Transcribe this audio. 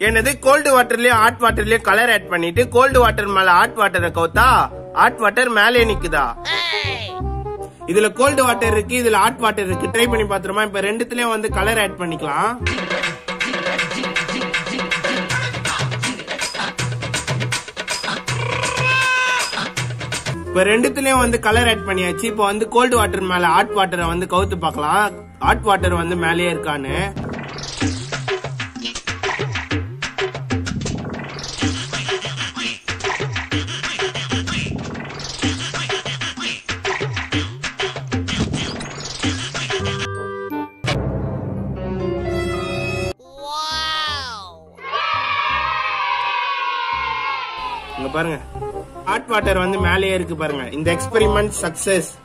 என்னது கோல்டு வாட்டர்லயும் ஹாட் வாட்டர்லயும் கலர் ஆட் பண்ணிட்டு கோல்டு வாட்டர் மேல ஹாட் வாட்டரை கவுத்தா ஹாட் வாட்டர் மேலே நிக்குதா இதுல கோல்டு வாட்டர் இருக்கு இதுல ஹாட் வாட்டர் இருக்கு ட்ரை பண்ணி பாத்துருமா இப்ப ரெண்டுத்துலயும் வந்து கலர் ஆட் பண்ணிக்கலாம் இப்ப ரெண்டுத்துலயும் வந்து கலர் ஆட் பண்ணியாச்சு இப்ப வந்து கோல்டு வாட்டர் மேல ஹாட் வாட்டரை வந்து கவுத்து பார்க்கலாம் ஹாட் வாட்டர் வந்து மேலேயே இருக்கான்னு இங்க பாருங்க ஹாட் வாட்டர் வந்து மேலேயே இருக்கு பாருங்க இந்த எக்ஸ்பெரிமெண்ட் சக்சஸ்